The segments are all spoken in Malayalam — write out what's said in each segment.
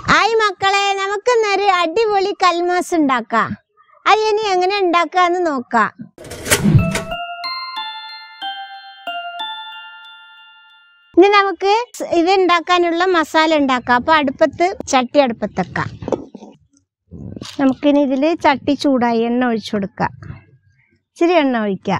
ആയി മക്കളെ നമുക്കിന്നൊരു അടിപൊളി കൽമാസ് ഉണ്ടാക്കാം അത് ഇനി എങ്ങനെ ഉണ്ടാക്കാന്ന് നോക്കാം ഇനി നമുക്ക് ഇത് ഉണ്ടാക്കാനുള്ള മസാല ഉണ്ടാക്കാം അപ്പൊ അടുപ്പത്ത് ചട്ടി അടുപ്പത്തെക്കാം നമുക്കിനി ഇതിൽ ചട്ടി ചൂടായി എണ്ണ ഒഴിച്ചു കൊടുക്കാം ഇച്ചിരി എണ്ണ ഒഴിക്കാം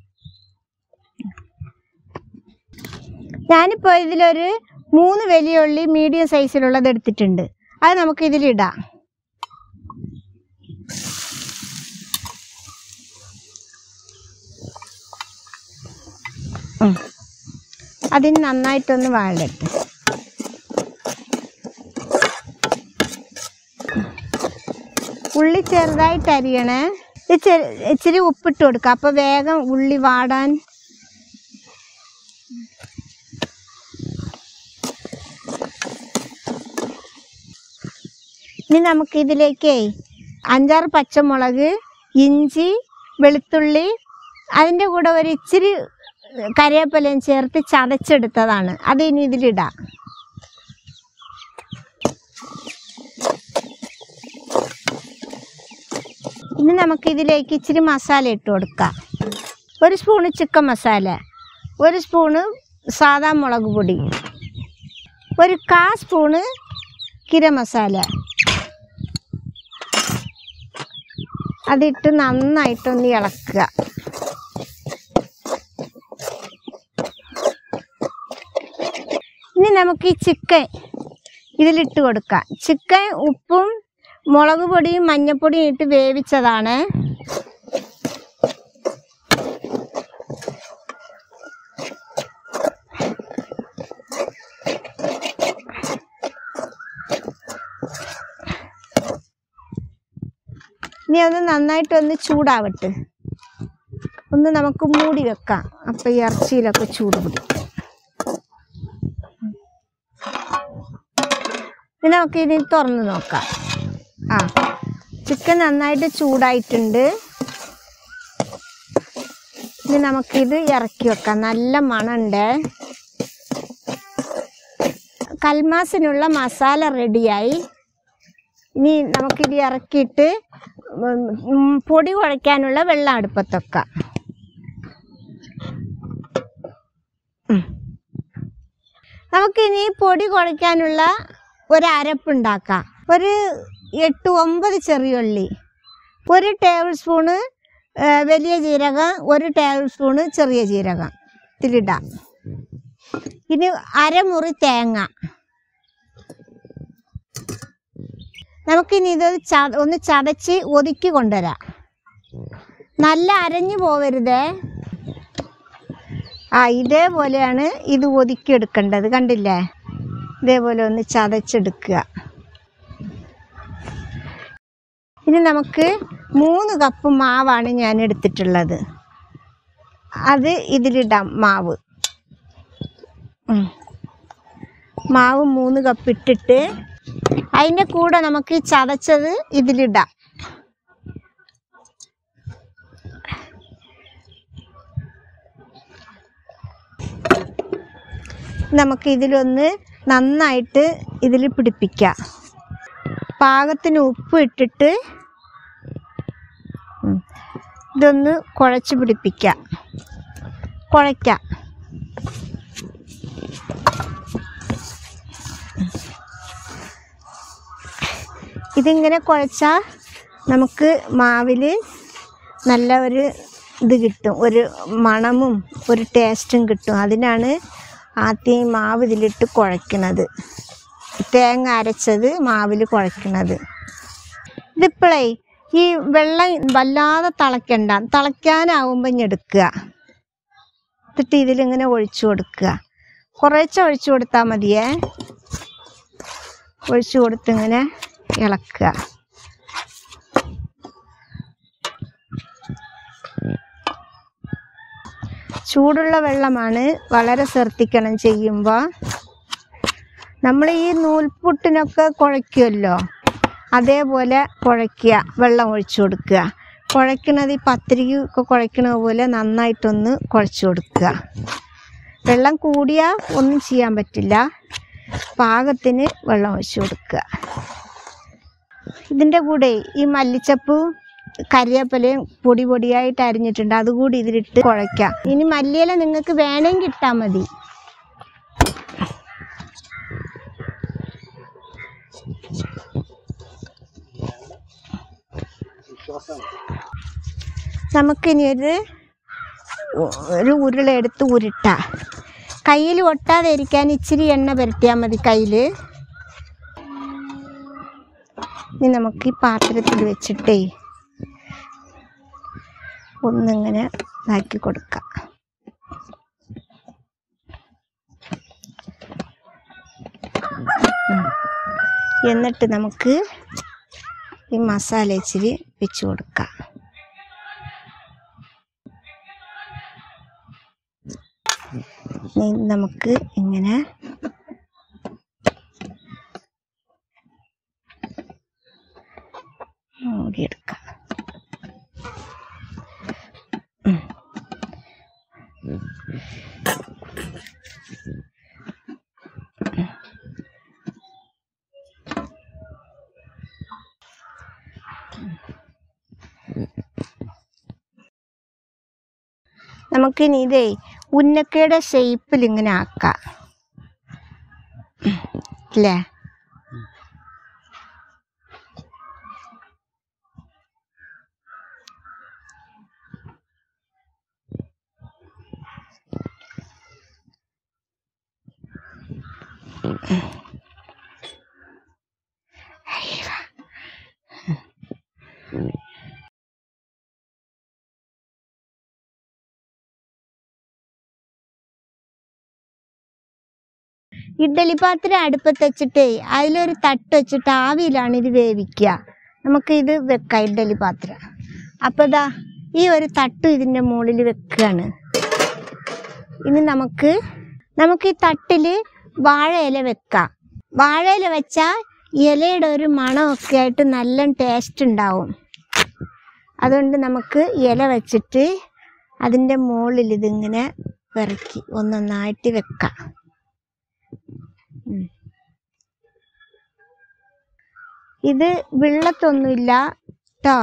ഞാനിപ്പോൾ ഇതിലൊരു മൂന്ന് വലിയ ഉള്ളി മീഡിയം സൈസിലുള്ളത് എടുത്തിട്ടുണ്ട് അത് നമുക്ക് ഇതിലിടാം ഉം. അതിന് നന്നായിട്ടൊന്ന് വാഴട്ടെ ഉള്ളി ചെറുതായിട്ട് അരിയണേ ഇച്ചിരി ഇച്ചിരി ഉപ്പിട്ട് കൊടുക്കുക അപ്പോൾ വേഗം ഉള്ളി വാടാൻ ഇനി നമുക്ക് ഇതിലേക്ക് അഞ്ചാറ് പച്ചമുളക് ഇഞ്ചി വെളുത്തുള്ളി അതിൻ്റെ കൂടെ ഒരു ഇച്ചിരി കറിവേപ്പിലയും ചേർത്ത് ചതച്ചെടുത്തതാണ് അത് ഇനി ഇതിലിടാം ഇനി നമുക്ക് ഇതിലേക്ക് ഇച്ചിരി മസാല ഇട്ട് കൊടുക്കാം ഒരു സ്പൂണ് ചിക്കൻ മസാല ഒരു സ്പൂണ് സാദാ മുളക് പൊടി ഒരു കാ സ്പൂണ് കിര മസാല അതിട്ട് നന്നായിട്ടൊന്ന് ഇളക്കുക ഇനി നമുക്ക് ഈ ചിക്കൻ ഇതിലിട്ട് കൊടുക്കാം ചിക്കൻ ഉപ്പും മുളക് പൊടിയും മഞ്ഞപ്പൊടിയും ഇട്ട് വേവിച്ചതാണ് ഇനി അത് നന്നായിട്ടൊന്ന് ചൂടാവട്ടെ ഒന്ന് നമുക്ക് മൂടി വെക്കാം അപ്പം ഈ ഇറച്ചിയിലൊക്കെ ചൂട് പിടിക്കും ഇനി നമുക്ക് ഇനി തുറന്ന് നോക്കാം ആ ചിക്കൻ നന്നായിട്ട് ചൂടായിട്ടുണ്ട് ഇനി നമുക്കിത് ഇറക്കി വെക്കാം നല്ല മണമുണ്ട് കൽമാസിനുള്ള മസാല റെഡിയായി ഇനി നമുക്കിത് ഇറക്കിയിട്ട് ഉം, ഉം, പൊടി കുഴയ്ക്കാനുള്ള വെള്ളം അടുപ്പത്തൊക്കെ നമുക്കിനി പൊടി കുഴയ്ക്കാനുള്ള ഒരു അരപ്പുണ്ടാക്കാം ഒരു എട്ട് ഒമ്പത് ചെറിയുള്ളി ഒരു ടേബിൾ സ്പൂണ് ആ, വലിയ ജീരകം ഒരു ടേബിൾ സ്പൂണ് ചെറിയ ജീരകം ഇതിലിടാം ഇനി അരമുറി തേങ്ങ നമുക്കിനി ഇത് ച ഒന്ന് ചതച്ച് ഒതുക്കി കൊണ്ടുവരാം നല്ല അരഞ്ഞു പോവരുതേ ആ ഇതേപോലെയാണ് ഇത് ഒതുക്കിയെടുക്കേണ്ടത് കണ്ടില്ലേ ഇതേപോലെ ഒന്ന് ചതച്ചെടുക്കുക ഇനി നമുക്ക് മൂന്ന് കപ്പ് മാവാണ് ഞാൻ എടുത്തിട്ടുള്ളത് അത് ഇതിലിടാം മാവ് ഉം. മാവ് മൂന്ന് കപ്പ് ഇട്ടിട്ട് അതിൻ്റെ കൂടെ നമുക്ക് ഈ ചതച്ചത് ഇതിലിടാം നമുക്ക് ഇതിലൊന്ന് നന്നായിട്ട് ഇതിൽ പിടിപ്പിക്കാം പാകത്തിന് ഉപ്പ് ഇട്ടിട്ട് ഉം, ഇതൊന്ന് കുഴച്ച് പിടിപ്പിക്കാം കുഴയ്ക്കാം ഇതിങ്ങനെ കുഴച്ചാൽ നമുക്ക് മാവിൽ നല്ല ഒരു ഇത് കിട്ടും ഒരു മണമും ഒരു ടേസ്റ്റും കിട്ടും അതിനാണ് ആദ്യം ഈ മാവ് ഇതിലിട്ട് കുഴയ്ക്കുന്നത് തേങ്ങ അരച്ചത് മാവിൽ കുഴയ്ക്കുന്നത് ഇതിപ്പോഴേ ഈ വെള്ളം വല്ലാതെ തിളയ്ക്കണ്ട തിളയ്ക്കാനാവുമ്പോൾ ഇനി എടുക്കുക എന്നിട്ട് ഇതിലിങ്ങനെ ഒഴിച്ചു കൊടുക്കുക കുറേശ്ശെ ഒഴിച്ചു കൊടുത്താൽ മതിയേ ഒഴിച്ചു കൊടുത്തിങ്ങനെ ഇളക്കുക ചൂടുള്ള വെള്ളമാണ് വളരെ ശ്രദ്ധിക്കണം ചെയ്യുമ്പോൾ നമ്മൾ ഈ നൂൽപുട്ടിനൊക്കെ കുഴയ്ക്കുമല്ലോ അതേപോലെ കുഴയ്ക്കുക വെള്ളം ഒഴിച്ചു കൊടുക്കുക കുഴയ്ക്കണത് ഈ പത്തിരിക്കൊക്കെ കുഴയ്ക്കണ പോലെ നന്നായിട്ടൊന്ന് കുഴച്ചു കൊടുക്കുക വെള്ളം കൂടിയാൽ ഒന്നും ചെയ്യാൻ പറ്റില്ല പാകത്തിന് വെള്ളം ഒഴിച്ച് കൊടുക്കുക ഇതിൻ്റെ കൂടെ ഈ മല്ലിച്ചപ്പ് കരിവേപ്പിലയും പൊടി പൊടിയായിട്ട് അരിഞ്ഞിട്ടുണ്ട് അതുകൂടി ഇതിലിട്ട് കുഴയ്ക്കാം ഇനി മല്ലിയില നിങ്ങൾക്ക് വേണമെങ്കിൽ ഇട്ടാൽ മതി നമുക്കിനി ഒരു ഒരു ഉരുളെടുത്ത് ഉരുട്ട കയ്യിൽ ഒട്ടാതെ ഇരിക്കാൻ ഇച്ചിരി എണ്ണ പുരട്ടിയാൽ മതി കയ്യിൽ ഇനി നമുക്ക് ഈ പാത്രത്തിൽ വെച്ചിട്ടേ ഒന്നിങ്ങനെ ഇതാക്കി കൊടുക്കാം ഉം. എന്നിട്ട് നമുക്ക് ഈ മസാല ഇച്ചിരി വെച്ച് കൊടുക്കാം ഇനി നമുക്ക് ഇങ്ങനെ മൂടിയെടുക്കാം ഉം. നമുക്കിനി ഇതേ ഉന്നക്കയുടെ ഷേപ്പിൽ ഇങ്ങനെ ആക്കാം അല്ലേ ഇഡ്ഡലി പാത്രം അടുപ്പത്ത് വെച്ചിട്ടേ അതിലൊരു തട്ട് വെച്ചിട്ട് ആവിയിലാണ് ഇത് വേവിക്കുക നമുക്ക് ഇത് വെക്കാം ഇഡ്ഡലി പാത്രം അപ്പോൾ ഇതാ ഈ ഒരു തട്ട് ഇതിൻ്റെ മുകളിൽ വെക്കുകയാണ് ഇനി നമുക്ക് നമുക്ക് ഈ തട്ടിൽ വാഴയില വെക്കാം വാഴയില വെച്ചാൽ ഇലയുടെ ഒരു മണമൊക്കെ ആയിട്ട് നല്ല ടേസ്റ്റ് ഉണ്ടാവും അതുകൊണ്ട് നമുക്ക് ഇല വെച്ചിട്ട് അതിൻ്റെ മുകളിൽ ഇതിങ്ങനെ പെറുക്കി ഒന്നൊന്നായിട്ട് വെക്കാം ഉം. ഇത് വെള്ളത്തൊന്നുമില്ല കേട്ടോ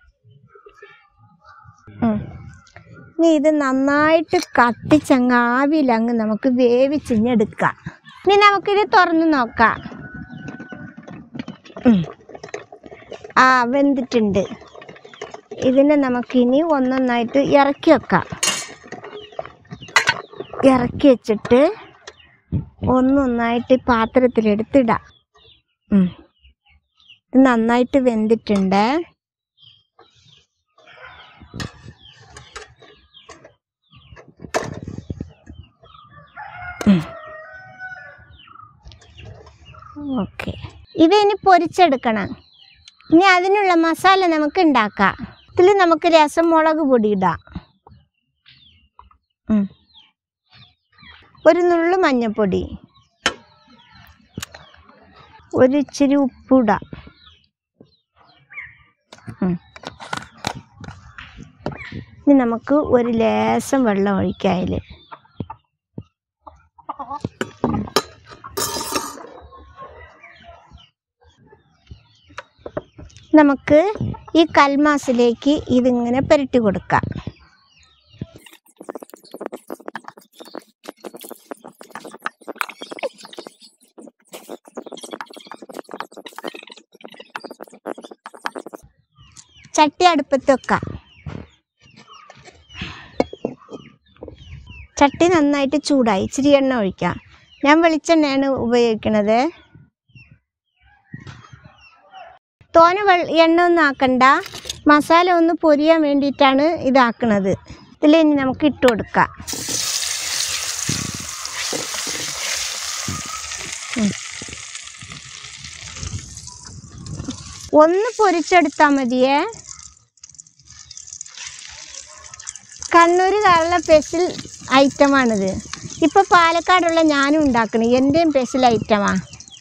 ഇനി ഇത് നന്നായിട്ട് കത്തിച്ചങ്ങ് ആവിയിലങ്ങ് നമുക്ക് വേവിച്ചിഞ്ഞെടുക്കാം ഇനി നമുക്കിത് തുറന്ന് നോക്കാം ഉം. ആ വെന്തിട്ടുണ്ട് ഇതിനെ നമുക്കിനി ഒന്നൊന്നായിട്ട് ഇറക്കി വെക്കാം ഇറക്കി വെച്ചിട്ട് ഒന്നൊന്നായിട്ട് പാത്രത്തിലെടുത്തിടാം ഉം. ഇത് നന്നായിട്ട് വെന്തിട്ടുണ്ട് ഓക്കെ ഇത് ഇനി പൊരിച്ചെടുക്കണം ഇനി അതിനുള്ള മസാല നമുക്ക് ഉണ്ടാക്കാം ഇതിൽ നമുക്ക് രസമുളക് പൊടി ഇടാം ഉം. ഒരു നുള്ളു മഞ്ഞൾപ്പൊടി ഒരു ഇച്ചിരി ഉപ്പിടാം ഉം. ഇനി നമുക്ക് ഒരു ലേശം വെള്ളം ഒഴിക്കാം അതിൽ നമുക്ക് ഈ കൽമാസിലേക്ക് ഇതിങ്ങനെ പുരട്ടി കൊടുക്കാം ചട്ടി അടുപ്പത്ത് വെക്കാം ചട്ടി നന്നായിട്ട് ചൂടായി ഇച്ചിരി എണ്ണ ഒഴിക്കാം ഞാൻ വെളിച്ചെണ്ണയാണ് ഉപയോഗിക്കണത് തോനെ വെൾ- എണ്ണ ഒന്നും ആക്കണ്ട മസാല ഒന്ന് പൊരിയാൻ വേണ്ടിയിട്ടാണ് ഇതാക്കണത് ഇതിൽ ഇനി നമുക്ക് ഇട്ട് കൊടുക്കാം ഉം. ഒന്ന് പൊരിച്ചെടുത്താൽ മതിയേ കണ്ണൂരുകാരുടെ സ്പെഷ്യൽ ഐറ്റമാണിത് ഇപ്പോൾ പാലക്കാടുള്ള ഞാനും ഉണ്ടാക്കണം എൻ്റെയും സ്പെഷ്യൽ ഐറ്റമാണ്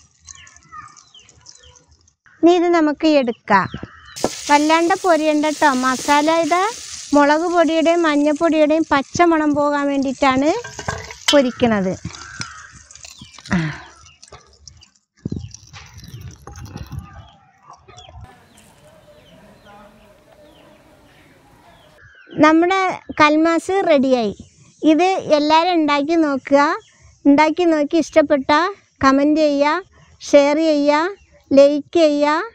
ഇനി ഇത് നമുക്ക് എടുക്കാം വല്ലാണ്ട് പൊരിയണ്ട കേട്ടോ മസാല ഇത് മുളക് പൊടിയുടെയും മഞ്ഞൾപ്പൊടിയുടെയും പച്ചമണം പോകാൻ വേണ്ടിയിട്ടാണ് പൊരിക്കണത് ആ. നമ്മുടെ കൽമാസ് റെഡിയായി ഇത് എല്ലാവരും ഉണ്ടാക്കി നോക്കുക ഉണ്ടാക്കി നോക്കി ഇഷ്ടപ്പെട്ട കമൻറ്റ് ചെയ്യുക ഷെയർ ചെയ്യുക ലൈക്ക് ചെയ്യുക